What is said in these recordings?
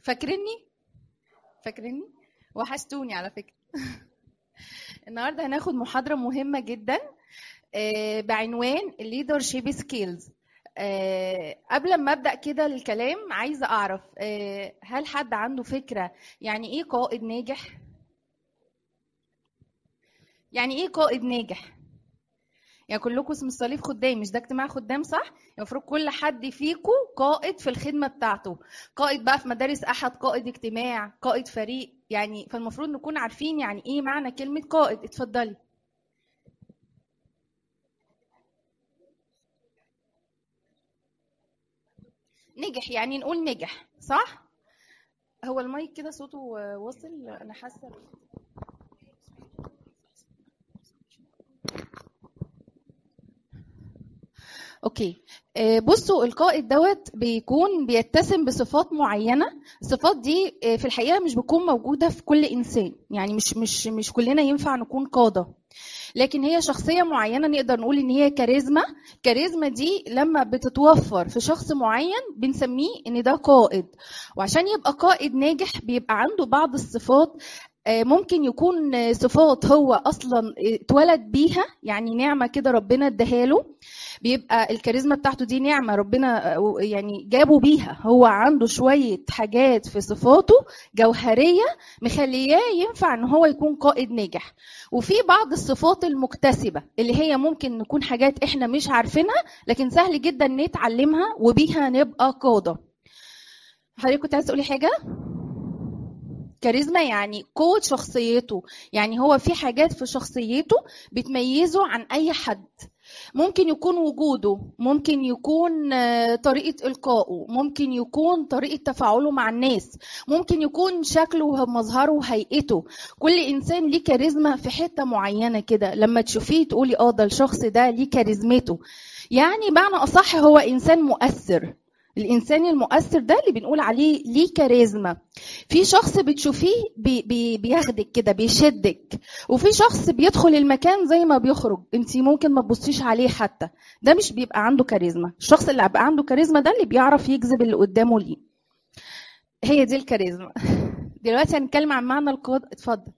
فاكريني فاكريني وحشتوني على فكره النهارده هناخد محاضره مهمه جدا آه، بعنوان leadership skills آه، قبل ما ابدا كده الكلام عايزه اعرف آه، هل حد عنده فكره يعني ايه قائد ناجح يعني ايه قائد ناجح يعني كلكم اسم الصليب خدام مش ده اجتماع خدام صح المفروض كل حد فيكم قائد في الخدمه بتاعته قائد بقى في مدارس احد قائد اجتماع قائد فريق يعني فالمفروض نكون عارفين يعني ايه معنى كلمه قائد اتفضلي نجح يعني نقول نجح صح هو المايك كده صوته واصل انا حاسه اوكي آه، بصوا القائد دوت بيكون بيتسم بصفات معينه الصفات دي آه، في الحقيقه مش بتكون موجوده في كل انسان يعني مش مش مش كلنا ينفع نكون قاده لكن هي شخصيه معينه نقدر نقول ان هي كاريزما كاريزما دي لما بتتوفر في شخص معين بنسميه ان ده قائد وعشان يبقى قائد ناجح بيبقى عنده بعض الصفات آه، ممكن يكون آه، صفات هو اصلا اتولد بيها يعني نعمه كده ربنا اداها له بيبقى الكاريزما بتاعته دي نعمه ربنا آه، يعني جابه بيها هو عنده شويه حاجات في صفاته جوهريه مخلياه ينفع ان هو يكون قائد ناجح وفي بعض الصفات المكتسبه اللي هي ممكن نكون حاجات احنا مش عارفينها لكن سهل جدا نتعلمها وبيها نبقى قاده حضرتك كنت عايز تقولي حاجه كاريزما يعني قوة شخصيته يعني هو في حاجات في شخصيته بتميزه عن أي حد ممكن يكون وجوده ممكن يكون آه، طريقة إلقائه ممكن يكون طريقة تفاعله مع الناس ممكن يكون شكله ومظهره وهيئته كل إنسان ليه كاريزما في حتة معينة كده لما تشوفيه تقولي اه ده الشخص ده ليه كاريزمته يعني معنى أصح هو إنسان مؤثر الانسان المؤثر ده اللي بنقول عليه ليه كاريزما في شخص بتشوفيه بي بي بياخدك كده بيشدك وفي شخص بيدخل المكان زي ما بيخرج انت ممكن ما تبصيش عليه حتى ده مش بيبقى عنده كاريزما الشخص اللي بيبقى عنده كاريزما ده اللي بيعرف يجذب اللي قدامه ليه هي دي الكاريزما دلوقتي هنتكلم عن معنى القائد اتفضل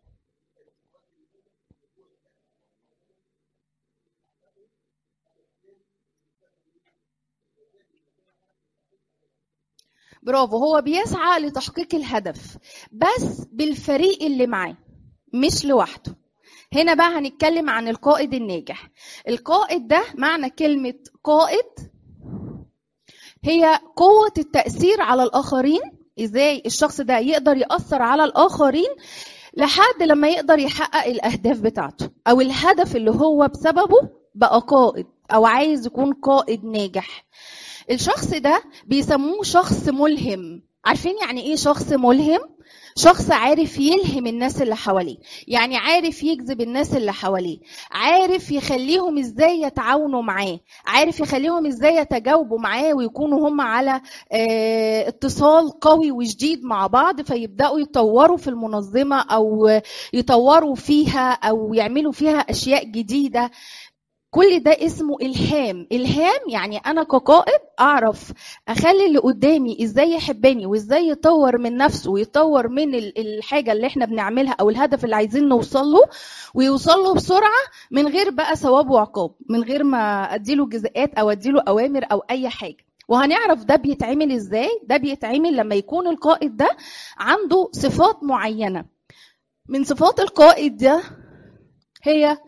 برافو هو بيسعى لتحقيق الهدف بس بالفريق اللي معاه مش لوحده هنا بقى هنتكلم عن القائد الناجح القائد ده معنى كلمة قائد هي قوة التأثير على الآخرين إزاي الشخص ده يقدر يأثر على الآخرين لحد لما يقدر يحقق الأهداف بتاعته أو الهدف اللي هو بسببه بقى قائد أو عايز يكون قائد ناجح الشخص ده بيسموه شخص ملهم عارفين يعني ايه شخص ملهم شخص عارف يلهم الناس اللي حواليه يعني عارف يجذب الناس اللي حواليه عارف يخليهم ازاي يتعاونوا معاه عارف يخليهم ازاي يتجاوبوا معاه ويكونوا هم على اه اتصال قوي وشديد مع بعض فيبداوا يطوروا في المنظمه او يطوروا فيها او يعملوا فيها اشياء جديده كل ده اسمه الهام الهام يعني انا كقائد اعرف اخلي اللي قدامي ازاي يحبني وازاي يطور من نفسه ويطور من الحاجه اللي احنا بنعملها او الهدف اللي عايزين نوصل له ويوصل له بسرعه من غير بقى ثواب وعقاب من غير ما اديله جزاءات او اديله اوامر او اي حاجه وهنعرف ده بيتعمل ازاي ده بيتعمل لما يكون القائد ده عنده صفات معينه من صفات القائد ده هي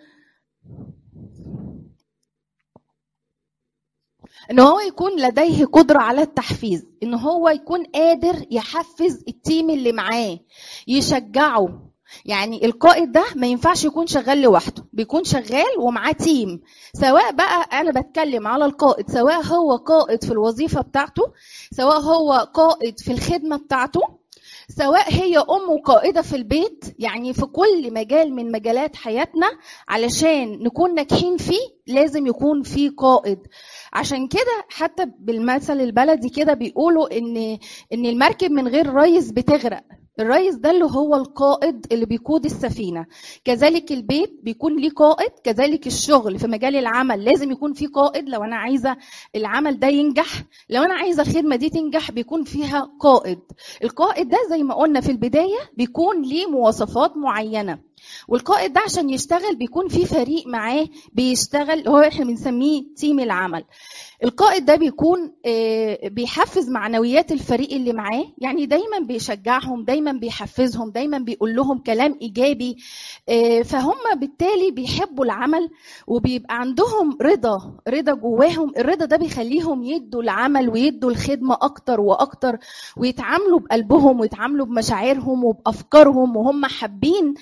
ان هو يكون لديه قدرة على التحفيز ان هو يكون قادر يحفز التيم اللي معاه يشجعه يعني القائد ده ما ينفعش يكون شغال لوحده بيكون شغال ومعاه تيم سواء بقى انا بتكلم على القائد سواء هو قائد في الوظيفة بتاعته سواء هو قائد في الخدمة بتاعته سواء هي ام وقائده في البيت يعني في كل مجال من مجالات حياتنا علشان نكون ناجحين فيه لازم يكون في قائد عشان كده حتى بالمثل البلدي كده بيقولوا ان ان المركب من غير ريس بتغرق الريس ده اللي هو القائد اللي بيقود السفينة كذلك البيت بيكون ليه قائد كذلك الشغل في مجال العمل لازم يكون فيه قائد لو أنا عايزة العمل ده ينجح لو أنا عايزة الخدمة دي تنجح بيكون فيها قائد القائد ده زي ما قلنا في البداية بيكون ليه مواصفات معينة والقائد ده عشان يشتغل بيكون في فريق معاه بيشتغل هو احنا بنسميه تيم العمل القائد ده بيكون بيحفز معنويات الفريق اللي معاه يعني دايما بيشجعهم دايما بيحفزهم دايما بيقول لهم كلام ايجابي فهم بالتالي بيحبوا العمل وبيبقى عندهم رضا رضا جواهم الرضا ده بيخليهم يدوا العمل ويدوا الخدمه اكتر واكتر ويتعاملوا بقلبهم ويتعاملوا بمشاعرهم وبافكارهم وهم حابين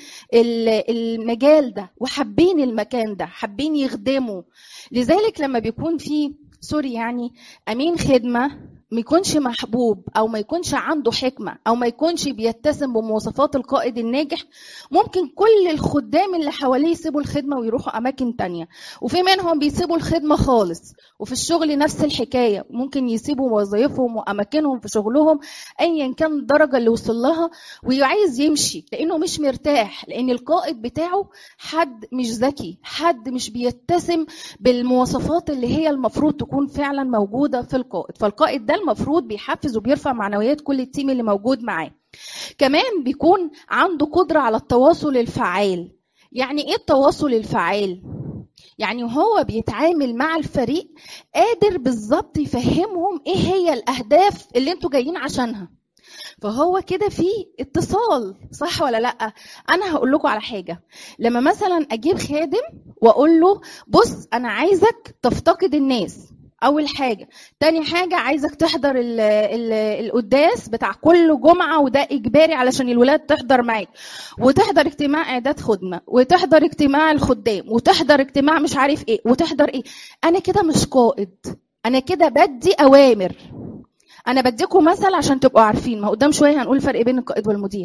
المجال ده وحابين المكان ده حابين يخدموا لذلك لما بيكون في سوري يعني امين خدمه ما يكونش محبوب او ما يكونش عنده حكمه او ما يكونش بيتسم بمواصفات القائد الناجح ممكن كل الخدام اللي حواليه يسيبوا الخدمه ويروحوا اماكن تانية وفي منهم بيسيبوا الخدمه خالص وفي الشغل نفس الحكايه ممكن يسيبوا وظائفهم واماكنهم في شغلهم ايا كان الدرجه اللي وصل لها وعايز يمشي لانه مش مرتاح لان القائد بتاعه حد مش ذكي حد مش بيتسم بالمواصفات اللي هي المفروض تكون فعلا موجوده في القائد فالقائد ده المفروض بيحفز وبيرفع معنويات كل التيم اللي موجود معاه كمان بيكون عنده قدرة على التواصل الفعال يعني ايه التواصل الفعال يعني هو بيتعامل مع الفريق قادر بالظبط يفهمهم ايه هي الاهداف اللي انتوا جايين عشانها فهو كده في اتصال صح ولا لا انا هقول لكم على حاجه لما مثلا اجيب خادم واقول له بص انا عايزك تفتقد الناس اول حاجه تاني حاجه عايزك تحضر ال ال القداس بتاع كل جمعه وده اجباري علشان الولاد تحضر معاك وتحضر اجتماع اعداد خدمه وتحضر اجتماع الخدام وتحضر اجتماع مش عارف ايه وتحضر ايه انا كده مش قائد انا كده بدي اوامر انا بديكم مثل عشان تبقوا عارفين ما قدام شويه هنقول الفرق بين القائد والمدير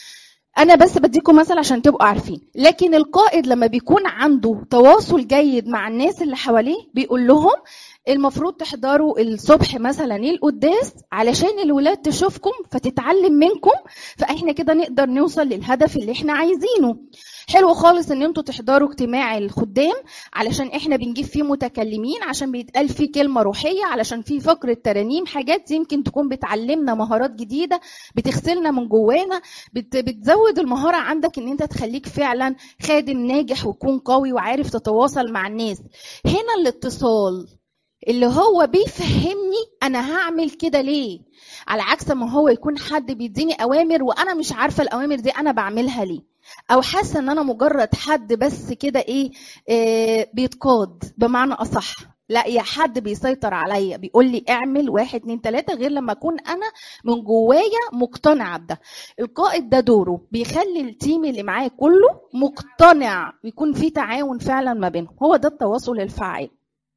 انا بس بديكم مثل عشان تبقوا عارفين لكن القائد لما بيكون عنده تواصل جيد مع الناس اللي حواليه بيقول لهم المفروض تحضروا الصبح مثلا القداس علشان الولاد تشوفكم فتتعلم منكم فاحنا كده نقدر نوصل للهدف اللي احنا عايزينه حلو خالص ان انتوا تحضروا اجتماع الخدام علشان احنا بنجيب فيه متكلمين عشان بيتقال فيه كلمه روحيه علشان فيه فقره ترانيم حاجات يمكن تكون بتعلمنا مهارات جديده بتغسلنا من جوانا بت بتزود المهاره عندك ان انت تخليك فعلا خادم ناجح وتكون قوي وعارف تتواصل مع الناس هنا الاتصال اللي هو بيفهمني انا هعمل كده ليه على عكس ما هو يكون حد بيديني اوامر وانا مش عارفه الاوامر دي انا بعملها ليه او حاسه ان انا مجرد حد بس كده ايه, إيه بيتقاد بمعنى اصح لا يا حد بيسيطر عليا بيقول لي اعمل واحد اتنين تلاته غير لما اكون انا من جوايا مقتنعه بده القائد ده دوره بيخلي التيم اللي معاه كله مقتنع ويكون في تعاون فعلا ما بينهم هو ده التواصل الفعال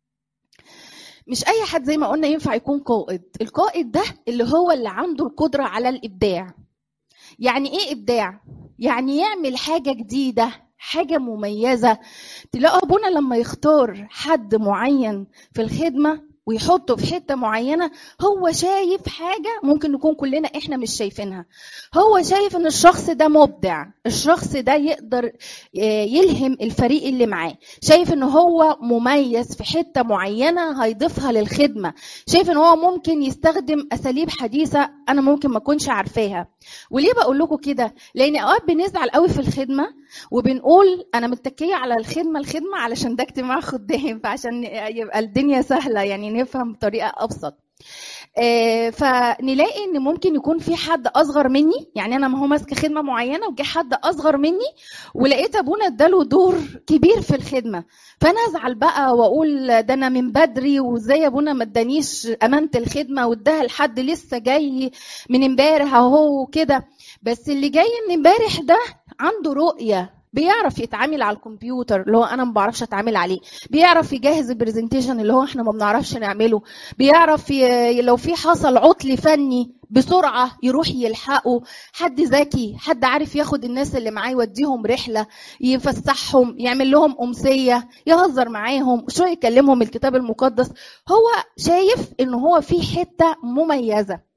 مش اي حد زي ما قلنا ينفع يكون قائد القائد ده اللي هو اللي عنده القدره على الابداع يعني ايه ابداع يعني يعمل حاجه جديده حاجه مميزه تلاقوا ابونا لما يختار حد معين في الخدمه ويحطه في حته معينه هو شايف حاجه ممكن نكون كلنا احنا مش شايفينها هو شايف ان الشخص ده مبدع الشخص ده يقدر يلهم الفريق اللي معاه شايف ان هو مميز في حته معينه هيضيفها للخدمه شايف ان هو ممكن يستخدم اساليب حديثه انا ممكن ما اكونش عارفاها وليه بقول لكم كده لان اوقات بنزعل قوي في الخدمه وبنقول انا متكيه على الخدمه الخدمه علشان ده اجتماع خدام فعشان يبقى الدنيا سهله يعني نفهم بطريقه ابسط آه فنلاقي ان ممكن يكون في حد اصغر مني يعني انا ما هو ماسكه خدمه معينه وجه حد اصغر مني ولقيت ابونا اداله دور كبير في الخدمه فانا ازعل بقى واقول ده انا من بدري وازاي ابونا ما ادانيش امانه الخدمه واداها لحد لسه جاي من امبارح اهو كده بس اللي جاي من امبارح ده عنده رؤيه بيعرف يتعامل على الكمبيوتر اللي هو انا ما بعرفش اتعامل عليه بيعرف يجهز البرزنتيشن اللي هو احنا ما بنعرفش نعمله بيعرف ي... لو في حصل عطل فني بسرعه يروح يلحقه حد ذكي حد عارف ياخد الناس اللي معاه يوديهم رحله يفسحهم يعمل لهم امسيه يهزر معاهم شويه يكلمهم الكتاب المقدس هو شايف ان هو في حته مميزه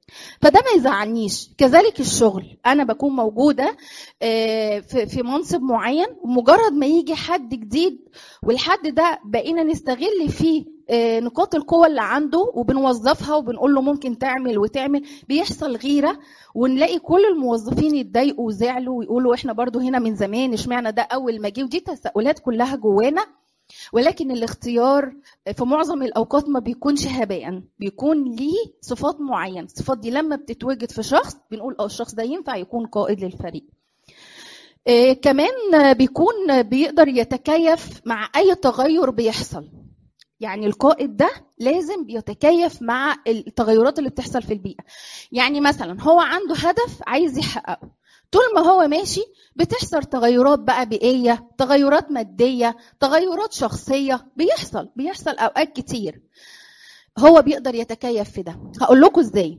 فده ما يزعلنيش كذلك الشغل انا بكون موجوده آه، في في منصب معين ومجرد ما يجي حد جديد والحد ده بقينا نستغل فيه آه، نقاط القوة اللي عنده وبنوظفها وبنقول له ممكن تعمل وتعمل بيحصل غيرة ونلاقي كل الموظفين يتضايقوا وزعلوا ويقولوا احنا برضو هنا من زمان اشمعنى ده اول ما جه ودي تساؤلات كلها جوانا ولكن الاختيار في معظم الاوقات ما بيكونش هباء بيكون ليه صفات معينه الصفات دي لما بتتوجد في شخص بنقول اه الشخص ده ينفع يكون قائد للفريق آه، كمان بيكون بيقدر يتكيف مع اي تغير بيحصل يعني القائد ده لازم بيتكيف مع التغيرات اللي بتحصل في البيئه يعني مثلا هو عنده هدف عايز يحققه طول ما هو ماشي بتحصل تغيرات بقى بيئيه تغيرات ماديه تغيرات شخصيه بيحصل بيحصل اوقات كتير هو بيقدر يتكيف في ده هقول لكم ازاي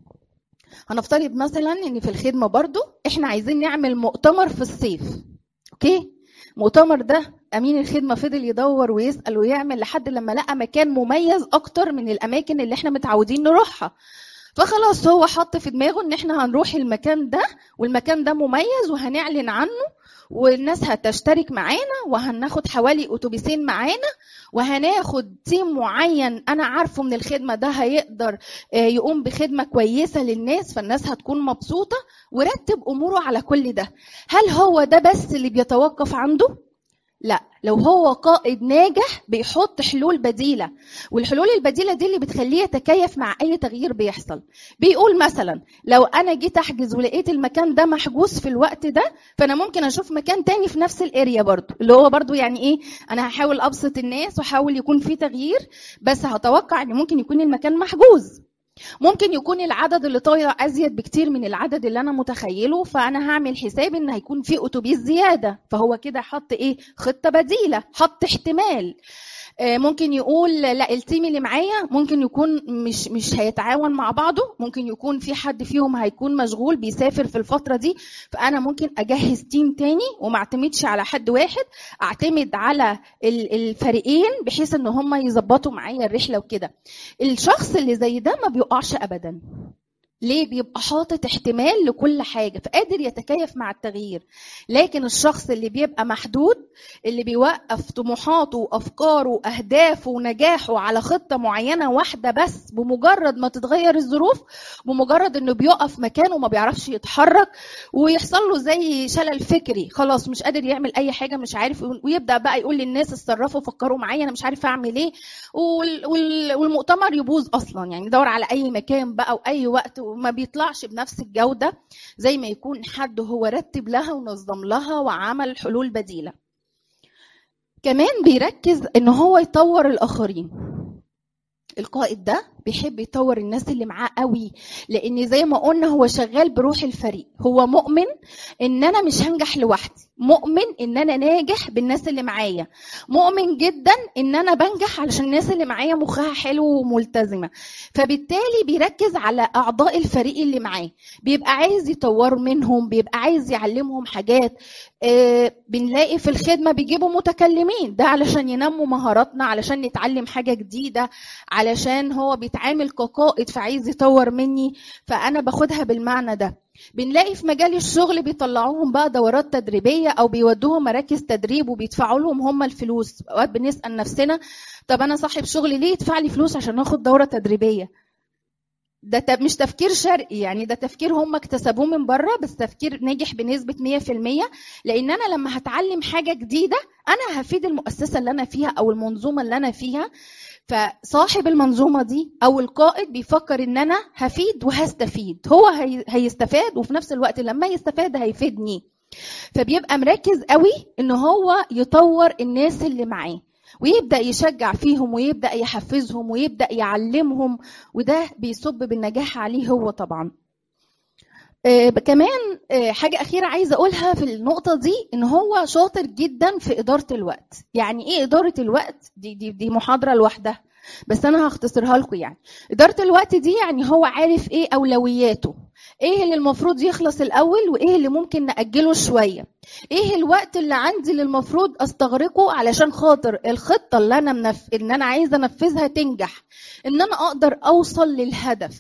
هنفترض مثلا ان في الخدمه برضو احنا عايزين نعمل مؤتمر في الصيف اوكي المؤتمر ده امين الخدمه فضل يدور ويسال ويعمل لحد لما لقى مكان مميز اكتر من الاماكن اللي احنا متعودين نروحها فخلاص هو حط في دماغه ان احنا هنروح المكان ده والمكان ده مميز وهنعلن عنه والناس هتشترك معانا وهناخد حوالي اتوبيسين معانا وهناخد تيم معين انا عارفه من الخدمه ده هيقدر آه، يقوم بخدمه كويسه للناس فالناس هتكون مبسوطه ورتب اموره على كل ده هل هو ده بس اللي بيتوقف عنده لا لو هو قائد ناجح بيحط حلول بديله والحلول البديله دي اللي بتخليه يتكيف مع اي تغيير بيحصل بيقول مثلا لو انا جيت احجز ولقيت المكان ده محجوز في الوقت ده فانا ممكن اشوف مكان تاني في نفس الاريا برضو اللي هو برضو يعني ايه انا هحاول ابسط الناس واحاول يكون في تغيير بس هتوقع ان ممكن يكون المكان محجوز ممكن يكون العدد اللي طاير ازيد بكتير من العدد اللي انا متخيله فانا هعمل حساب ان هيكون في اتوبيس زياده فهو كده حط ايه خطه بديله حط احتمال آه، ممكن يقول لا التيم اللي معايا ممكن يكون مش مش هيتعاون مع بعضه ممكن يكون في حد فيهم هيكون مشغول بيسافر في الفتره دي فانا ممكن اجهز تيم تاني وما اعتمدش على حد واحد اعتمد على ال- الفريقين بحيث ان هم يظبطوا معايا الرحله وكده الشخص اللي زي ده ما بيقعش ابدا ليه بيبقى حاطط احتمال لكل حاجة فقادر يتكيف مع التغيير لكن الشخص اللي بيبقى محدود اللي بيوقف طموحاته وأفكاره وأهدافه ونجاحه على خطة معينة واحدة بس بمجرد ما تتغير الظروف بمجرد انه بيقف مكانه وما بيعرفش يتحرك ويحصل له زي شلل فكري خلاص مش قادر يعمل اي حاجة مش عارف ويبدأ بقى يقول للناس اتصرفوا فكروا معايا انا مش عارف اعمل ايه وال- وال- والمؤتمر يبوظ اصلا يعني يدور على اي مكان بقى واي وقت وما بيطلعش بنفس الجوده زي ما يكون حد هو رتب لها ونظم لها وعمل حلول بديله كمان بيركز ان هو يطور الاخرين القائد ده بيحب يطور الناس اللي معاه قوي لان زي ما قلنا هو شغال بروح الفريق هو مؤمن ان انا مش هنجح لوحدي مؤمن ان انا ناجح بالناس اللي معايا مؤمن جدا ان انا بنجح علشان الناس اللي معايا مخها حلو وملتزمه فبالتالي بيركز على اعضاء الفريق اللي معاه بيبقى عايز يطور منهم بيبقى عايز يعلمهم حاجات آه، بنلاقي في الخدمه بيجيبوا متكلمين ده علشان ينموا مهاراتنا علشان نتعلم حاجه جديده علشان هو بيتعامل كقائد فعايز يطور مني فانا باخدها بالمعنى ده بنلاقي في مجال الشغل بيطلعوهم بقى دورات تدريبيه او بيودوهم مراكز تدريب وبيدفعوا لهم هم الفلوس اوقات بنسال نفسنا طب انا صاحب شغل ليه يدفع لي فلوس عشان اخد دوره تدريبيه ده ت- مش تفكير شرقي يعني ده تفكير هم اكتسبوه من بره بس تفكير ناجح بنسبه 100% لان انا لما هتعلم حاجه جديده انا هفيد المؤسسه اللي انا فيها او المنظومه اللي انا فيها فصاحب المنظومه دي او القائد بيفكر ان انا هفيد وهستفيد هو هي- هيستفاد وفي نفس الوقت لما يستفاد هيفيدني فبيبقى مركز قوي ان هو يطور الناس اللي معاه ويبدا يشجع فيهم ويبدا يحفزهم ويبدا يعلمهم وده بيصب بالنجاح عليه هو طبعا آه، كمان آه، حاجة أخيرة عايزة أقولها في النقطة دي إن هو شاطر جدا في إدارة الوقت يعني إيه إدارة الوقت دي دي, دي محاضرة لوحدها بس أنا هختصرها لكم يعني إدارة الوقت دي يعني هو عارف إيه أولوياته إيه اللي المفروض يخلص الأول وإيه اللي ممكن نأجله شوية إيه الوقت اللي عندي اللي المفروض أستغرقه علشان خاطر الخطة اللي أنا منف... إن أنا عايزة أنفذها تنجح إن أنا أقدر أوصل للهدف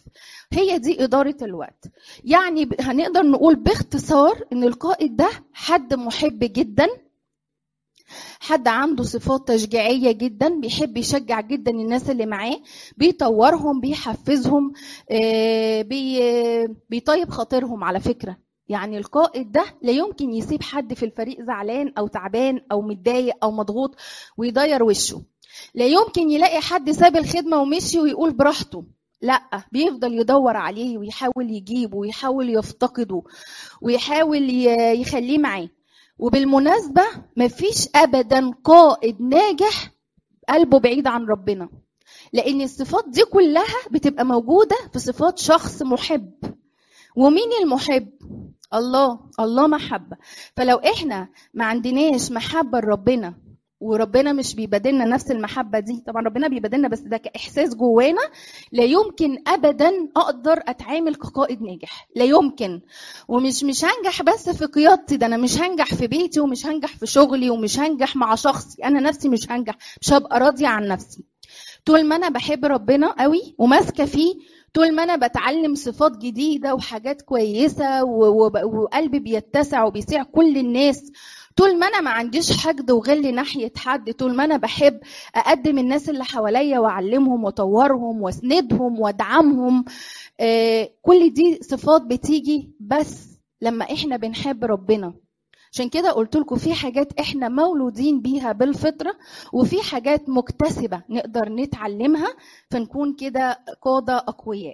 هي دي إدارة الوقت يعني ب- هنقدر نقول باختصار إن القائد ده حد محب جدا حد عنده صفات تشجيعية جدا بيحب يشجع جدا الناس اللي معاه بيطورهم بيحفزهم آه، بي- بيطيب خاطرهم على فكرة يعني القائد ده لا يمكن يسيب حد في الفريق زعلان أو تعبان أو متضايق أو مضغوط ويضير وشه لا يمكن يلاقي حد ساب الخدمة ومشي ويقول براحته لا بيفضل يدور عليه ويحاول يجيبه ويحاول يفتقده ويحاول ي- يخليه معاه وبالمناسبة مفيش أبدا قائد ناجح قلبه بعيد عن ربنا لأن الصفات دي كلها بتبقى موجودة في صفات شخص محب ومين المحب؟ الله الله محبة فلو احنا ما عندناش محبة لربنا وربنا مش بيبادلنا نفس المحبة دي طبعا ربنا بيبادلنا بس ده كإحساس جوانا لا يمكن أبدا أقدر أتعامل كقائد ناجح لا يمكن ومش مش هنجح بس في قيادتي ده أنا مش هنجح في بيتي ومش هنجح في شغلي ومش هنجح مع شخصي أنا نفسي مش هنجح مش هبقى راضية عن نفسي طول ما أنا بحب ربنا قوي وماسكة فيه طول ما انا بتعلم صفات جديده وحاجات كويسه و- وب- وقلبي بيتسع وبيسيع كل الناس طول ما انا ما عنديش حقد وغل ناحيه حد طول ما انا بحب اقدم الناس اللي حواليا واعلمهم واطورهم واسندهم وادعمهم آه، كل دي صفات بتيجي بس لما احنا بنحب ربنا عشان كده قلت لكم في حاجات احنا مولودين بيها بالفطره وفي حاجات مكتسبه نقدر نتعلمها فنكون كده قاده اقوياء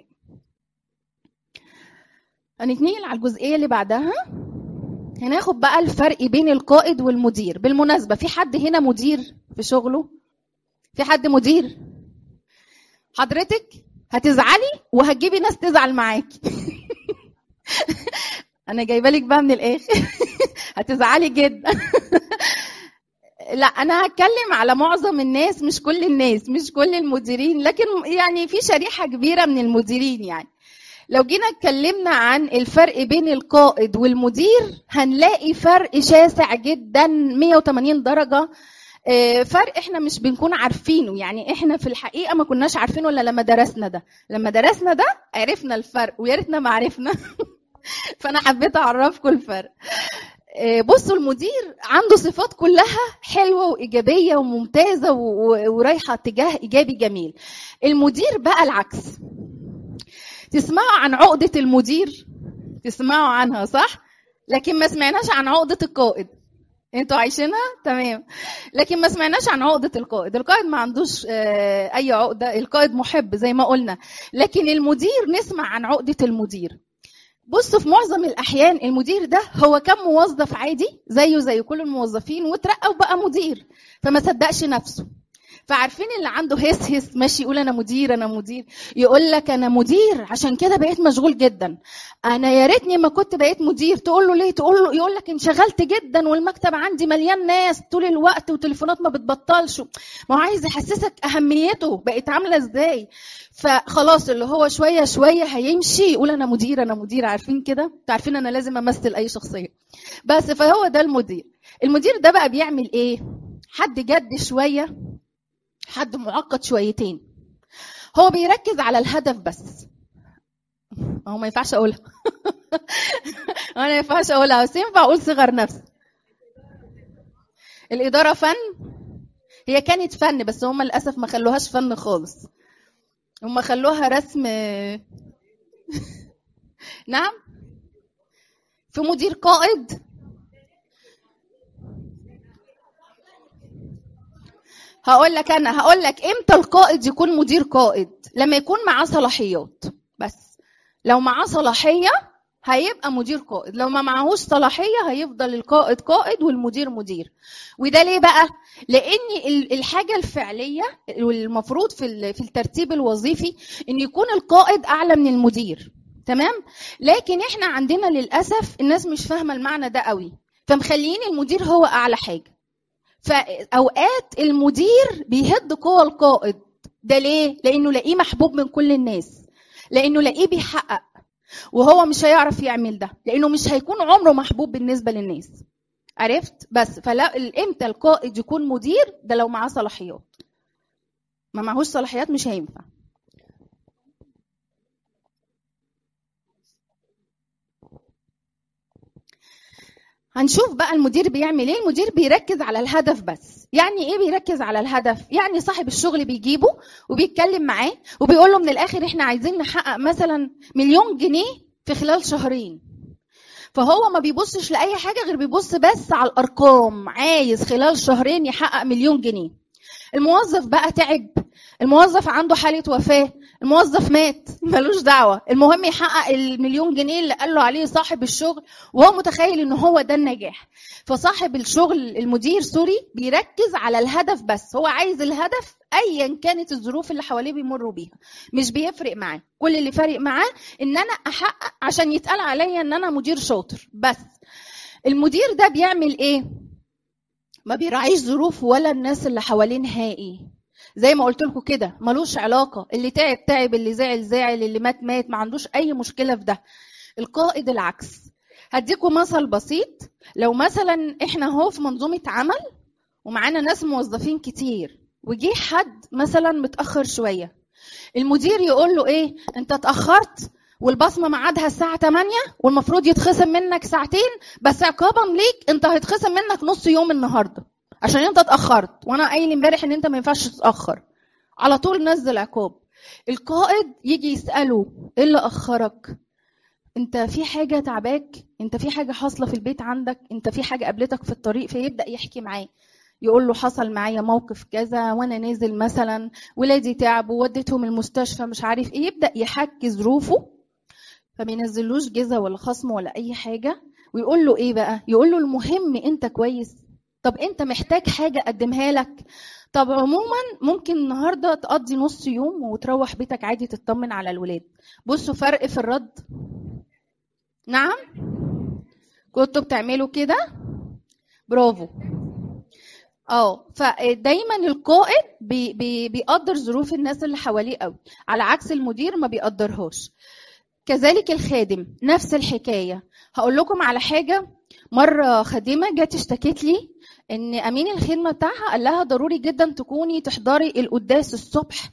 هنتنقل على الجزئيه اللي بعدها هناخد بقى الفرق بين القائد والمدير بالمناسبه في حد هنا مدير في شغله في حد مدير حضرتك هتزعلي وهتجيبي ناس تزعل معاكي انا جايبه لك بقى من الاخر هتزعلي جدا لا انا هتكلم على معظم الناس مش كل الناس مش كل المديرين لكن يعني في شريحه كبيره من المديرين يعني لو جينا اتكلمنا عن الفرق بين القائد والمدير هنلاقي فرق شاسع جدا 180 درجه آه، فرق احنا مش بنكون عارفينه يعني احنا في الحقيقه ما كناش عارفينه الا لما درسنا ده لما درسنا ده عرفنا الفرق ويا ريتنا ما عرفنا فانا حبيت اعرفكم الفرق آه، بصوا المدير عنده صفات كلها حلوه وايجابيه وممتازه و- و- ورايحه اتجاه ايجابي جميل المدير بقى العكس تسمعوا عن عقده المدير تسمعوا عنها صح لكن ما سمعناش عن عقده القائد انتوا عايشينها تمام لكن ما سمعناش عن عقده القائد القائد ما عندوش آه، اي عقده القائد محب زي ما قلنا لكن المدير نسمع عن عقده المدير بصوا في معظم الاحيان المدير ده هو كان موظف عادي زيه زي كل الموظفين وترقى وبقى مدير فما صدقش نفسه فعارفين اللي عنده هس هس ماشي يقول انا مدير انا مدير يقول لك انا مدير عشان كده بقيت مشغول جدا انا يا ريتني ما كنت بقيت مدير تقول له ليه تقول له يقول لك انشغلت جدا والمكتب عندي مليان ناس طول الوقت وتليفونات ما بتبطلش ما هو عايز يحسسك اهميته بقت عامله ازاي فخلاص اللي هو شويه شويه هيمشي يقول انا مدير انا مدير عارفين كده انتوا عارفين انا لازم امثل اي شخصيه بس فهو ده المدير المدير ده بقى بيعمل ايه حد جد شويه حد معقد شويتين هو بيركز على الهدف بس هو ما ينفعش اقولها انا ما ينفعش اقولها بس ينفع اقول صغر نفس الاداره فن هي كانت فن بس هم للاسف ما خلوهاش فن خالص هم خلوها رسم نعم في مدير قائد هقول لك انا هقول لك امتى القائد يكون مدير قائد لما يكون معاه صلاحيات بس لو معاه صلاحيه هيبقى مدير قائد لو ما معهوش صلاحيه هيفضل القائد قائد والمدير مدير وده ليه بقى لان ال- الحاجه الفعليه والمفروض في ال- في الترتيب الوظيفي ان يكون القائد اعلى من المدير تمام لكن احنا عندنا للاسف الناس مش فاهمه المعنى ده قوي فمخليين المدير هو اعلى حاجه فاوقات المدير بيهد قوى القائد ده ليه لانه لاقيه محبوب من كل الناس لانه لاقيه بيحقق وهو مش هيعرف يعمل ده لانه مش هيكون عمره محبوب بالنسبه للناس عرفت بس فلا امتى القائد يكون مدير ده لو معاه صلاحيات ما معهوش صلاحيات مش هينفع هنشوف بقى المدير بيعمل ايه المدير بيركز على الهدف بس يعني ايه بيركز على الهدف يعني صاحب الشغل بيجيبه وبيتكلم معاه وبيقول له من الاخر احنا عايزين نحقق مثلا مليون جنيه في خلال شهرين فهو ما بيبصش لاي حاجه غير بيبص بس على الارقام عايز خلال شهرين يحقق مليون جنيه الموظف بقى تعب الموظف عنده حاله وفاه الموظف مات ملوش دعوه المهم يحقق المليون جنيه اللي قال له عليه صاحب الشغل وهو متخيل ان هو ده النجاح فصاحب الشغل المدير سوري بيركز على الهدف بس هو عايز الهدف ايا كانت الظروف اللي حواليه بيمروا بيها مش بيفرق معاه كل اللي فارق معاه ان انا احقق عشان يتقال عليا ان انا مدير شاطر بس المدير ده بيعمل ايه ما بيراعيش ظروف ولا الناس اللي حواليه نهائي زي ما قلت لكم كده ملوش علاقه اللي تعب تعب اللي زعل زعل اللي مات مات ما عندوش اي مشكله في ده القائد العكس هديكم مثل بسيط لو مثلا احنا اهو في منظومه عمل ومعانا ناس موظفين كتير وجي حد مثلا متاخر شويه المدير يقول له ايه انت اتاخرت والبصمه ميعادها الساعه 8 والمفروض يتخصم منك ساعتين بس عقابا ليك انت هيتخصم منك نص يوم النهارده عشان انت اتاخرت وانا قايل امبارح ان انت ما ينفعش تتاخر على طول نزل عقاب القائد يجي يساله ايه اللي اخرك انت في حاجه تعباك انت في حاجه حاصله في البيت عندك انت في حاجه قابلتك في الطريق فيبدا يحكي معاه يقول له حصل معايا موقف كذا وانا نازل مثلا ولادي تعبوا وديتهم المستشفى مش عارف ايه يبدا يحكي ظروفه فما ينزلوش جزا ولا خصم ولا اي حاجه ويقول له ايه بقى يقول له المهم انت كويس طب انت محتاج حاجه اقدمها لك طب عموما ممكن النهارده تقضي نص يوم وتروح بيتك عادي تطمن على الولاد بصوا فرق في الرد نعم كنتوا بتعملوا كده برافو اه فدايما القائد بي بي بيقدر ظروف الناس اللي حواليه قوي على عكس المدير ما بيقدرهاش كذلك الخادم نفس الحكايه هقول لكم على حاجه مره خادمه جت اشتكت لي ان امين الخدمه بتاعها قال لها ضروري جدا تكوني تحضري القداس الصبح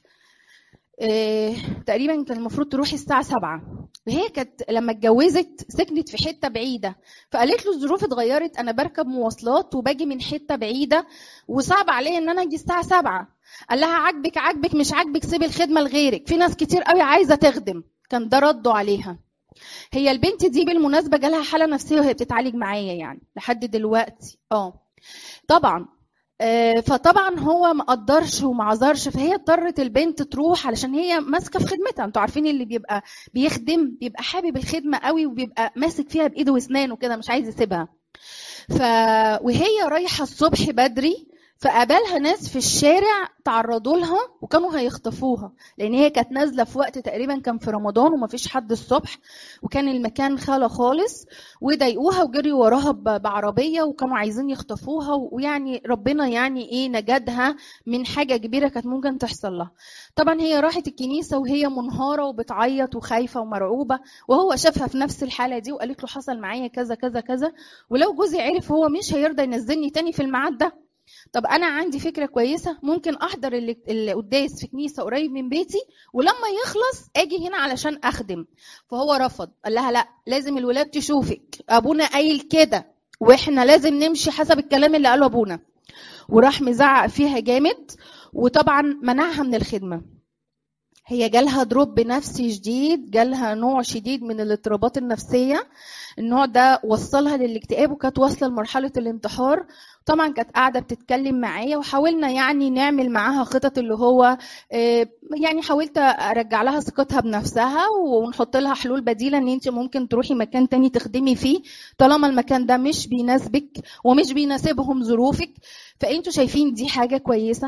إيه تقريبا كان المفروض تروحي الساعه 7 وهي كانت لما اتجوزت سكنت في حته بعيده فقالت له الظروف اتغيرت انا بركب مواصلات وباجي من حته بعيده وصعب عليا ان انا اجي الساعه 7 قال لها عاجبك عاجبك مش عاجبك سيبي الخدمه لغيرك في ناس كتير قوي عايزه تخدم كان ده رده عليها هي البنت دي بالمناسبه جالها حاله نفسيه وهي بتتعالج معايا يعني لحد دلوقتي اه طبعا فطبعا هو ما قدرش وما عذرش فهي اضطرت البنت تروح علشان هي ماسكه في خدمتها انتوا عارفين اللي بيبقى بيخدم بيبقى حابب الخدمه قوي وبيبقى ماسك فيها بايده واسنانه كده مش عايز يسيبها ف وهي رايحه الصبح بدري فقابلها ناس في الشارع تعرضوا لها وكانوا هيخطفوها لان هي كانت نازله في وقت تقريبا كان في رمضان ومفيش حد الصبح وكان المكان خالى خالص وضايقوها وجريوا وراها بعربيه وكانوا عايزين يخطفوها ويعني ربنا يعني ايه نجدها من حاجه كبيره كانت ممكن تحصل لها طبعا هي راحت الكنيسه وهي منهاره وبتعيط وخايفه ومرعوبه وهو شافها في نفس الحاله دي وقالت له حصل معايا كذا كذا كذا ولو جوزي عرف هو مش هيرضى ينزلني تاني في الميعاد ده طب انا عندي فكره كويسه ممكن احضر القداس في كنيسه قريب من بيتي ولما يخلص اجي هنا علشان اخدم فهو رفض قال لها لا لازم الولاد تشوفك ابونا قايل كده واحنا لازم نمشي حسب الكلام اللي قاله ابونا وراح مزعق فيها جامد وطبعا منعها من الخدمه هي جالها دروب نفسي شديد جالها نوع شديد من الاضطرابات النفسيه النوع ده وصلها للاكتئاب وكانت واصله لمرحله الانتحار طبعا كانت قاعده بتتكلم معايا وحاولنا يعني نعمل معاها خطط اللي هو يعني حاولت ارجع لها ثقتها بنفسها ونحط لها حلول بديله ان انت ممكن تروحي مكان تاني تخدمي فيه طالما المكان ده مش بيناسبك ومش بيناسبهم ظروفك فانتوا شايفين دي حاجه كويسه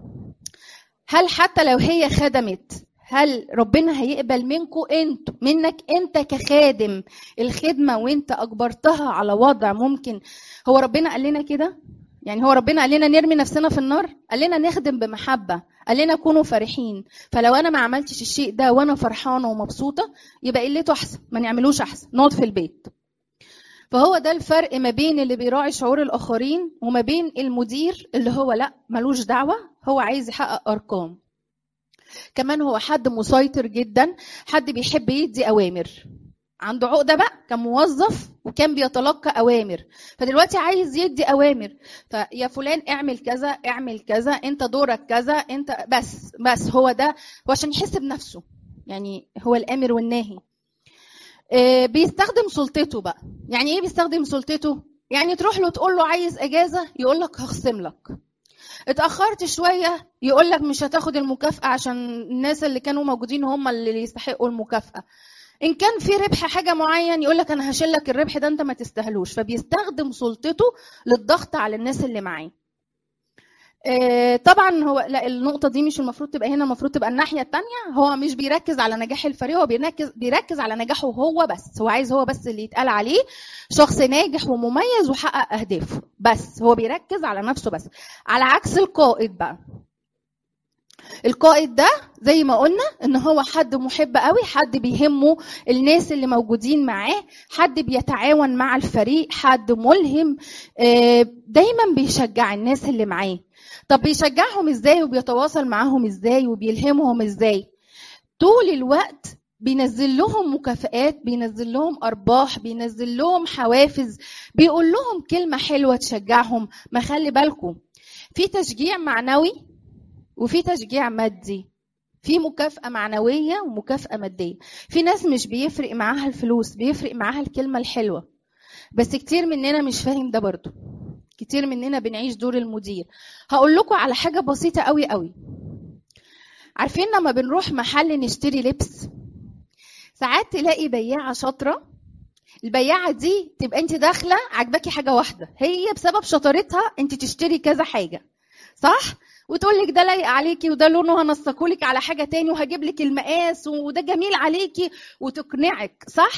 هل حتى لو هي خدمت هل ربنا هيقبل منكم انتوا منك انت كخادم الخدمه وانت اجبرتها على وضع ممكن هو ربنا قال لنا كده يعني هو ربنا قال لنا نرمي نفسنا في النار قال لنا نخدم بمحبه قال لنا كونوا فرحين فلو انا ما عملتش الشيء ده وانا فرحانه ومبسوطه يبقى قلته احسن ما نعملوش احسن نقعد في البيت فهو ده الفرق ما بين اللي بيراعي شعور الاخرين وما بين المدير اللي هو لا ملوش دعوه هو عايز يحقق ارقام كمان هو حد مسيطر جدا حد بيحب يدي اوامر عنده عقده بقى كان موظف وكان بيتلقى اوامر فدلوقتي عايز يدي اوامر فيا فلان اعمل كذا اعمل كذا انت دورك كذا انت بس بس هو ده هو عشان يحس بنفسه يعني هو الامر والناهي آه، بيستخدم سلطته بقى يعني ايه بيستخدم سلطته يعني تروح له تقول له عايز اجازه يقول لك هخصم لك اتاخرت شويه يقول لك مش هتاخد المكافاه عشان الناس اللي كانوا موجودين هم اللي يستحقوا المكافاه ان كان في ربح حاجه معين يقول لك انا هشيل لك الربح ده انت ما تستاهلوش فبيستخدم سلطته للضغط على الناس اللي معاه آه، طبعا هو لا النقطه دي مش المفروض تبقى هنا المفروض تبقى الناحيه الثانيه هو مش بيركز على نجاح الفريق هو بيركز بيركز على نجاحه هو بس هو عايز هو بس اللي يتقال عليه شخص ناجح ومميز وحقق اهدافه بس هو بيركز على نفسه بس على عكس القائد بقى القائد ده زي ما قلنا ان هو حد محب قوي حد بيهمه الناس اللي موجودين معاه حد بيتعاون مع الفريق حد ملهم آه، دايما بيشجع الناس اللي معاه طب بيشجعهم ازاي وبيتواصل معاهم ازاي وبيلهمهم ازاي طول الوقت بينزل لهم مكافآت بينزل لهم أرباح بينزل لهم حوافز بيقول لهم كلمة حلوة تشجعهم ما خلي بالكم في تشجيع معنوي وفي تشجيع مادي في مكافأة معنوية ومكافأة مادية في ناس مش بيفرق معاها الفلوس بيفرق معاها الكلمة الحلوة بس كتير مننا مش فاهم ده برضو كتير مننا بنعيش دور المدير هقول لكم على حاجة بسيطة قوي قوي عارفين لما بنروح محل نشتري لبس ساعات تلاقي بياعة شاطرة البياعة دي تبقى انت داخلة عجباكي حاجة واحدة هي بسبب شطارتها انت تشتري كذا حاجة صح؟ وتقول لك ده لايق عليكي وده لونه هنسقهولك على حاجة تاني وهجيب لك المقاس وده جميل عليكي وتقنعك صح؟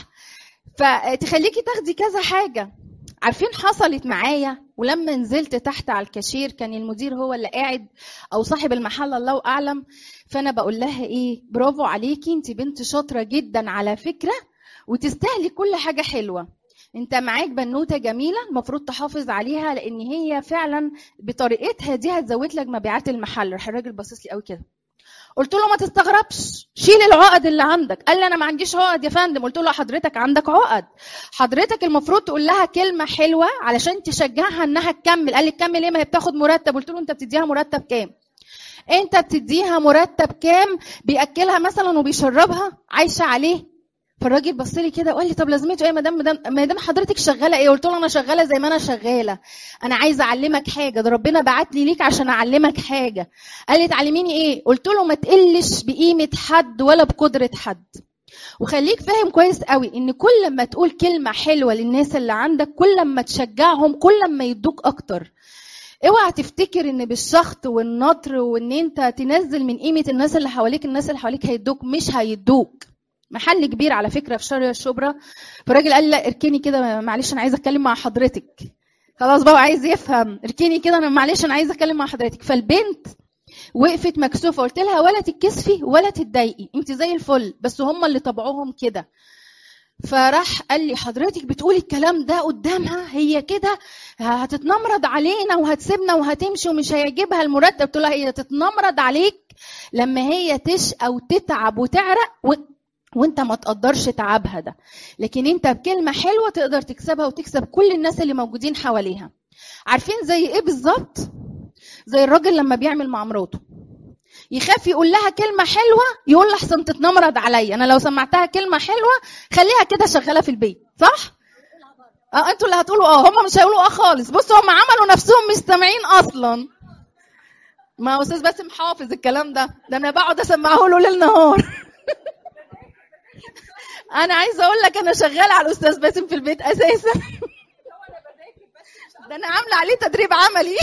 فتخليكي تاخدي كذا حاجة عارفين حصلت معايا ولما نزلت تحت على الكاشير كان المدير هو اللي قاعد او صاحب المحل الله اعلم فانا بقول لها ايه برافو عليكي انت بنت شاطره جدا على فكره وتستاهلي كل حاجه حلوه انت معاك بنوته جميله المفروض تحافظ عليها لان هي فعلا بطريقتها دي هتزود لك مبيعات المحل راح الراجل باصص لي قوي كده قلت له ما تستغربش شيل العقد اللي عندك قال لي انا ما عنديش عقد يا فندم قلت له حضرتك عندك عقد حضرتك المفروض تقول لها كلمه حلوه علشان تشجعها انها تكمل قال لي تكمل ايه ما هي بتاخد مرتب قلت له انت بتديها مرتب كام انت بتديها مرتب كام بياكلها مثلا وبيشربها عايشه عليه فالراجل بص لي كده وقال لي طب لازمته ايه يا مدام مدام ما دام حضرتك شغاله ايه قلت له انا شغاله زي ما انا شغاله انا عايزه اعلمك حاجه ده ربنا بعت لي ليك عشان اعلمك حاجه قال لي تعلميني ايه قلت له ما تقلش بقيمه حد ولا بقدره حد وخليك فاهم كويس قوي ان كل ما تقول كلمه حلوه للناس اللي عندك كل ما تشجعهم كل ما يدوك اكتر اوعى تفتكر ان بالشخط والنطر وان انت تنزل من قيمه الناس اللي حواليك الناس اللي حواليك هيدوك مش هيدوك محل كبير على فكره في شارع الشبرا فالراجل قال لا اركني كده معلش انا عايزه اتكلم مع حضرتك خلاص بقى عايز يفهم اركني كده انا معلش انا عايزه اتكلم مع حضرتك فالبنت وقفت مكسوفه قلت لها ولا تتكسفي ولا تتضايقي انت زي الفل بس هم اللي طبعهم كده فراح قال لي حضرتك بتقولي الكلام ده قدامها هي كده هتتنمرض علينا وهتسيبنا وهتمشي ومش هيعجبها المرتب قلت لها هي تتنمرض عليك لما هي تشقى وتتعب وتعرق و... وانت ما تقدرش تعبها ده لكن انت بكلمة حلوة تقدر تكسبها وتكسب كل الناس اللي موجودين حواليها عارفين زي ايه بالظبط زي الراجل لما بيعمل مع مراته يخاف يقول لها كلمة حلوة يقول لها احسن تتنمرض عليا انا لو سمعتها كلمة حلوة خليها كده شغالة في البيت صح اه انتوا اللي هتقولوا اه هم مش هيقولوا اه خالص بصوا هم عملوا نفسهم مش سامعين اصلا ما هو استاذ باسم حافظ الكلام ده ده انا بقعد اسمعه له ليل نهار انا عايزه اقول لك انا شغاله على الاستاذ باسم في البيت اساسا ده انا عامله عليه تدريب عملي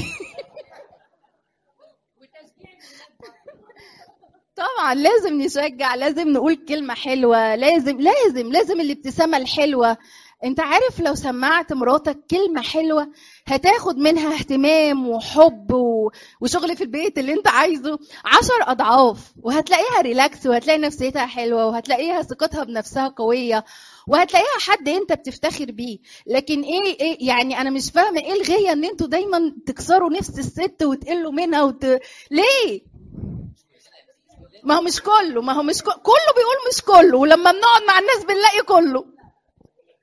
طبعا لازم نشجع لازم نقول كلمه حلوه لازم لازم لازم الابتسامه الحلوه انت عارف لو سمعت مراتك كلمه حلوه هتاخد منها اهتمام وحب و... وشغل في البيت اللي انت عايزه عشر اضعاف وهتلاقيها ريلاكس وهتلاقي نفسيتها حلوه وهتلاقيها ثقتها بنفسها قويه وهتلاقيها حد انت بتفتخر بيه لكن ايه ايه يعني انا مش فاهمه ايه الغيه ان انتوا دايما تكسروا نفس الست وتقلوا منها وت... ليه ما هو مش كله ما هو مش كله, كله بيقول مش كله ولما بنقعد مع الناس بنلاقي كله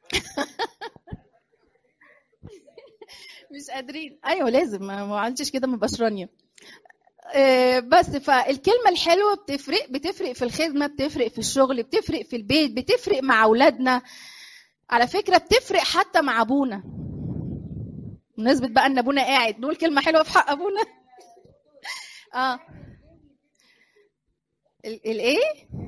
مش قادرين ايوه لازم ما عملتش كده ما رانيه آه، بس فالكلمه الحلوه بتفرق بتفرق في الخدمه بتفرق في الشغل بتفرق في البيت بتفرق مع اولادنا على فكره بتفرق حتى مع ابونا بمناسبه بقى ان ابونا قاعد نقول كلمه حلوه في حق ابونا اه الايه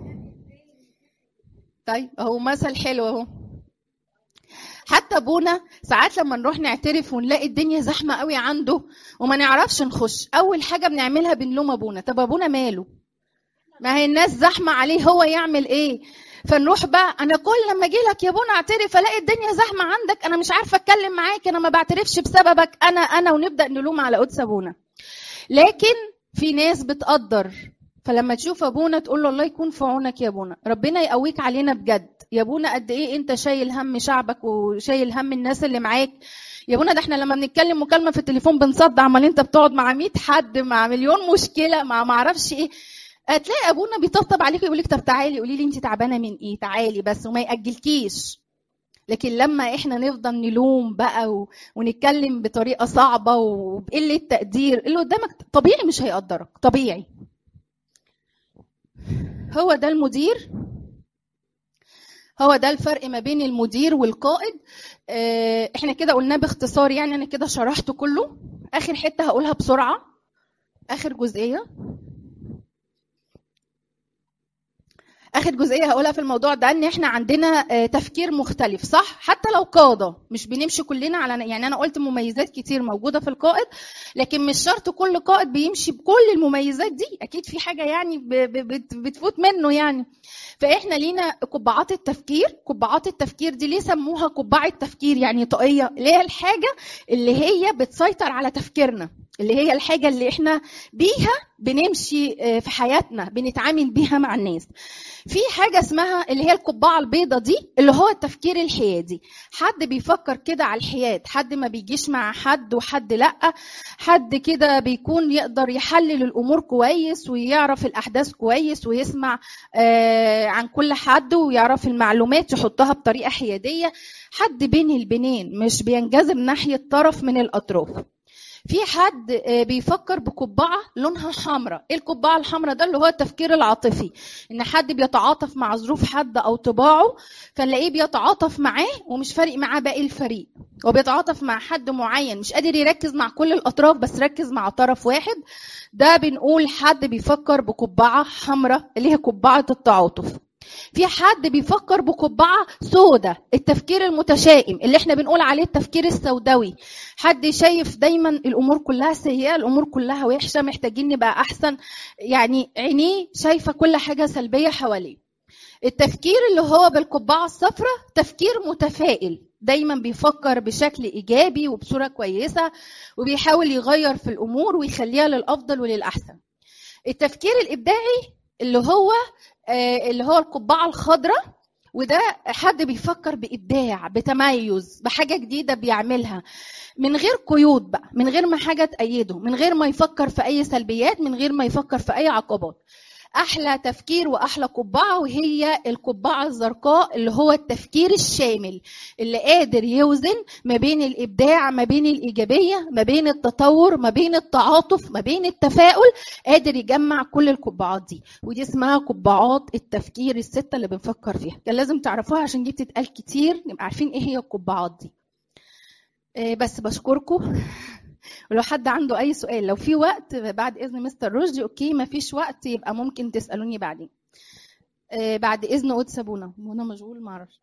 طيب اهو مثل حلو اهو حتى ابونا ساعات لما نروح نعترف ونلاقي الدنيا زحمه قوي عنده وما نعرفش نخش اول حاجه بنعملها بنلوم ابونا طب ابونا ماله ما هي الناس زحمه عليه هو يعمل ايه فنروح بقى انا كل لما اجي لك يا ابونا اعترف الاقي الدنيا زحمه عندك انا مش عارفه اتكلم معاك انا ما بعترفش بسببك انا انا ونبدا نلوم على قدس ابونا لكن في ناس بتقدر فلما تشوف ابونا تقول له الله يكون في عونك يا ابونا ربنا يقويك علينا بجد يا ابونا قد ايه انت شايل هم شعبك وشايل هم الناس اللي معاك يا ابونا ده احنا لما بنتكلم مكالمه في التليفون بنصدع امال انت بتقعد مع 100 حد مع مليون مشكله مع ما اعرفش ايه هتلاقي ابونا بيطبطب عليك ويقول لك طب تعالي قولي لي انت تعبانه من ايه تعالي بس وما ياجلكيش لكن لما احنا نفضل نلوم بقى و... ونتكلم بطريقه صعبه وبقله تقدير اللي قدامك طبيعي مش هيقدرك طبيعي هو ده المدير هو ده الفرق ما بين المدير والقائد آه، احنا كده قلناه باختصار يعني انا كده شرحته كله اخر حته هقولها بسرعه اخر جزئيه اخر جزئيه هقولها في الموضوع ده ان احنا عندنا آه، تفكير مختلف صح حتى لو قاده مش بنمشي كلنا على يعني انا قلت مميزات كتير موجوده في القائد لكن مش شرط كل قائد بيمشي بكل المميزات دي اكيد في حاجه يعني بتفوت منه يعني فاحنا لينا قبعات التفكير قبعات التفكير دي ليه سموها قبعه تفكير يعني طاقيه اللي هي الحاجه اللي هي بتسيطر على تفكيرنا اللي هي الحاجة اللي احنا بيها بنمشي آه، في حياتنا بنتعامل بيها مع الناس في حاجة اسمها اللي هي القبعة البيضة دي اللي هو التفكير الحيادي حد بيفكر كده على الحياد حد ما بيجيش مع حد وحد لأ حد كده بيكون يقدر يحلل الأمور كويس ويعرف الأحداث كويس ويسمع آه، عن كل حد ويعرف المعلومات يحطها بطريقة حيادية حد بين البنين مش بينجذب ناحية طرف من الأطراف في حد آه، بيفكر بقبعه لونها حمراء ايه القبعه الحمراء ده اللي هو التفكير العاطفي ان حد بيتعاطف مع ظروف حد او طباعه فنلاقيه بيتعاطف معاه ومش فارق معاه باقي الفريق هو بيتعاطف مع حد معين مش قادر يركز مع كل الاطراف بس ركز مع طرف واحد ده بنقول حد بيفكر بقبعه حمراء اللي هي قبعه التعاطف في حد بيفكر بقبعة سودة التفكير المتشائم اللي احنا بنقول عليه التفكير السوداوي حد شايف دايما الامور كلها سيئة الامور كلها وحشة محتاجين نبقى احسن يعني عينيه شايفة كل حاجة سلبية حواليه التفكير اللي هو بالقبعة الصفراء تفكير متفائل دايما بيفكر بشكل ايجابي وبصورة كويسة وبيحاول يغير في الامور ويخليها للافضل وللاحسن التفكير الابداعي اللي هو آه، اللي هو القبعه الخضراء وده حد بيفكر بابداع بتميز بحاجه جديده بيعملها من غير قيود بقى من غير ما حاجه تأيده من غير ما يفكر في اي سلبيات من غير ما يفكر في اي عقبات احلى تفكير واحلى قبعه وهي القبعه الزرقاء اللي هو التفكير الشامل اللي قادر يوزن ما بين الابداع ما بين الايجابيه ما بين التطور ما بين التعاطف ما بين التفاؤل قادر يجمع كل القبعات دي ودي اسمها قبعات التفكير السته اللي بنفكر فيها كان لازم تعرفوها عشان دي بتتقال كتير نبقى عارفين ايه هي القبعات دي آه، بس بشكركم ولو حد عنده اي سؤال لو في وقت بعد اذن مستر رشدي اوكي ما فيش وقت يبقى ممكن تسالوني بعدين آه بعد اذن قدس ابونا وانا مشغول ما اعرفش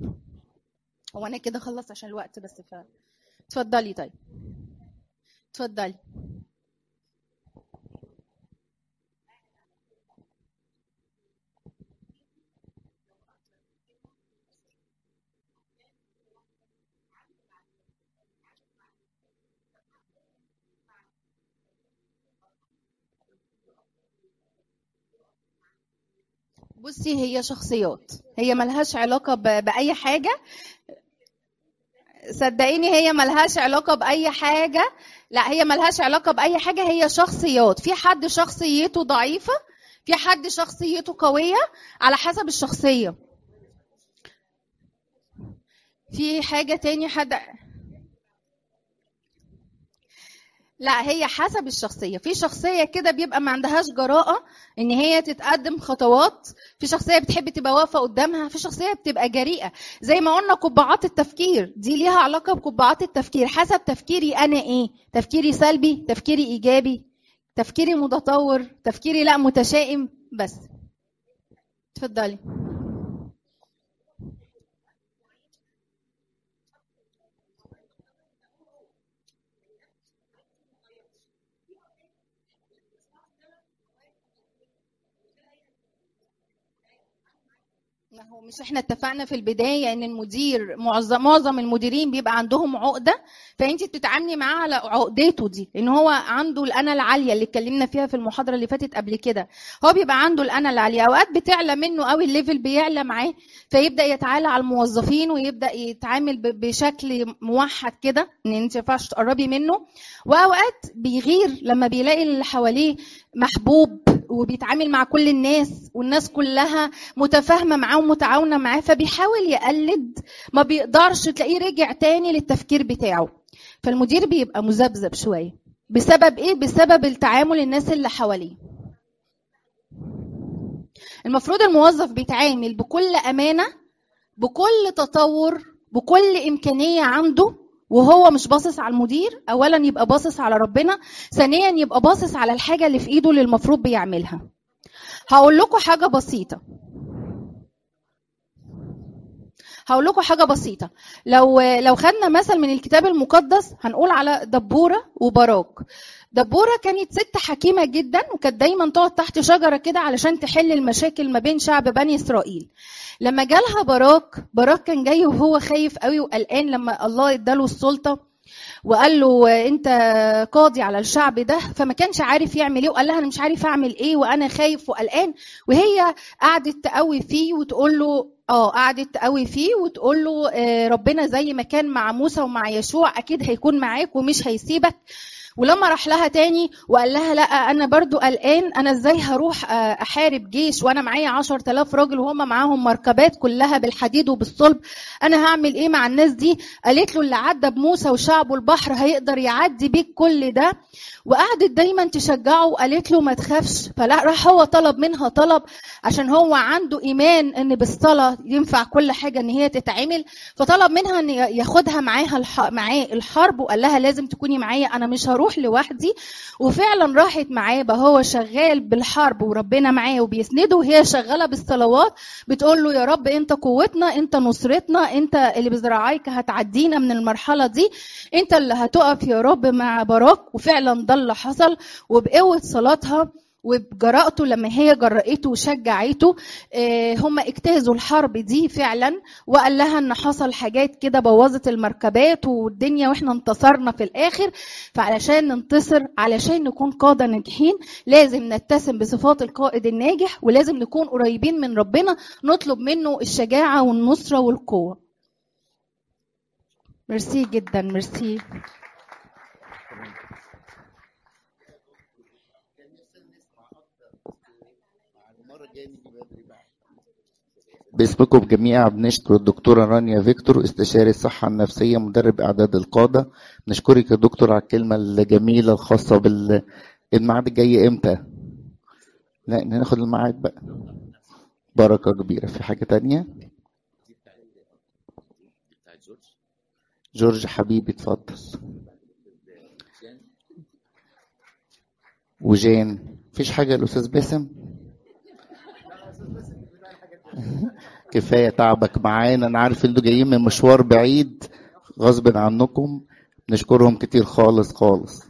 هو انا كده خلص عشان الوقت بس ف اتفضلي طيب اتفضلي بصي هي شخصيات هي ملهاش علاقة بأي حاجة صدقيني هي ملهاش علاقة بأي حاجة لا هي ملهاش علاقة بأي حاجة هي شخصيات في حد شخصيته ضعيفة في حد شخصيته قوية على حسب الشخصية في حاجة تاني حد لا هي حسب الشخصية في شخصية كده بيبقى ما عندهاش جراءة ان هي تتقدم خطوات في شخصية بتحب تبقى واقفة قدامها في شخصية بتبقى جريئة زي ما قلنا قبعات التفكير دي ليها علاقة بقبعات التفكير حسب تفكيري انا ايه تفكيري سلبي تفكيري ايجابي تفكيري متطور تفكيري لا متشائم بس اتفضلي ما هو مش احنا اتفقنا في البدايه ان المدير معظم معظم المديرين بيبقى عندهم عقده فانت بتتعاملي معاه على عقدته دي ان هو عنده الانا العاليه اللي اتكلمنا فيها في المحاضره اللي فاتت قبل كده هو بيبقى عنده الانا العاليه اوقات بتعلى منه قوي الليفل بيعلى معاه فيبدا يتعالى على الموظفين ويبدا يتعامل ب- بشكل موحد كده ان انت ما ينفعش تقربي منه واوقات بيغير لما بيلاقي اللي حواليه محبوب وبيتعامل مع كل الناس والناس كلها متفاهمه معاه ومتعاونه معاه فبيحاول يقلد ما بيقدرش تلاقيه رجع تاني للتفكير بتاعه فالمدير بيبقى مذبذب شويه بسبب ايه بسبب التعامل الناس اللي حواليه المفروض الموظف بيتعامل بكل امانه بكل تطور بكل امكانيه عنده وهو مش باصص على المدير اولا يبقى باصص على ربنا ثانيا يبقى باصص على الحاجه اللي في ايده اللي المفروض بيعملها هقول لكم حاجه بسيطه هقول لكم حاجه بسيطه لو لو خدنا مثل من الكتاب المقدس هنقول على دبوره وبراك دبوره كانت ست حكيمه جدا وكانت دايما تقعد تحت شجره كده علشان تحل المشاكل ما بين شعب بني اسرائيل لما جالها براك براك كان جاي وهو خايف قوي وقلقان لما الله اداله السلطه وقال له انت قاضي على الشعب ده فما كانش عارف يعمل ايه وقال لها انا مش عارف اعمل ايه وانا خايف وقلقان وهي قعدت تقوي فيه وتقول له اه قعدت تقوي فيه وتقول له آه، ربنا زي ما كان مع موسى ومع يشوع اكيد هيكون معاك ومش هيسيبك ولما راح لها تاني وقال لها لا انا برضو قلقان انا ازاي هروح آه، احارب جيش وانا معايا عشر تلاف راجل وهم معاهم مركبات كلها بالحديد وبالصلب انا هعمل ايه مع الناس دي قالت له اللي عدى بموسى وشعبه البحر هيقدر يعدي بيك كل ده وقعدت دايما تشجعه وقالت له ما تخافش فلا راح هو طلب منها طلب عشان هو عنده ايمان ان بالصلاه ينفع كل حاجه ان هي تتعمل فطلب منها ان ياخدها معاها الح... معاه الحرب وقال لها لازم تكوني معايا انا مش هروح لوحدي وفعلا راحت معاه بقى هو شغال بالحرب وربنا معاه وبيسنده وهي شغاله بالصلوات بتقول له يا رب انت قوتنا انت نصرتنا انت اللي بذراعيك هتعدينا من المرحله دي انت اللي هتقف يا رب مع براك وفعلا ده اللي حصل وبقوه صلاتها وبجرأته لما هي جرأته وشجعته آه، هم اجتازوا الحرب دي فعلا وقال لها ان حصل حاجات كده بوظت المركبات والدنيا واحنا انتصرنا في الاخر فعلشان ننتصر علشان نكون قادة ناجحين لازم نتسم بصفات القائد الناجح ولازم نكون قريبين من ربنا نطلب منه الشجاعة والنصرة والقوة ميرسي جدا ميرسي باسمكم جميعا بنشكر الدكتورة رانيا فيكتور استشاري الصحة النفسية مدرب إعداد القادة نشكرك يا دكتور على الكلمة الجميلة الخاصة بال الميعاد الجاي إمتى؟ لا ناخد الميعاد بقى بركة كبيرة في حاجة تانية جورج حبيبي اتفضل وجان مفيش حاجة الأستاذ باسم كفايه تعبك معانا انا عارف انتوا جايين من مشوار بعيد غصب عنكم نشكرهم كتير خالص خالص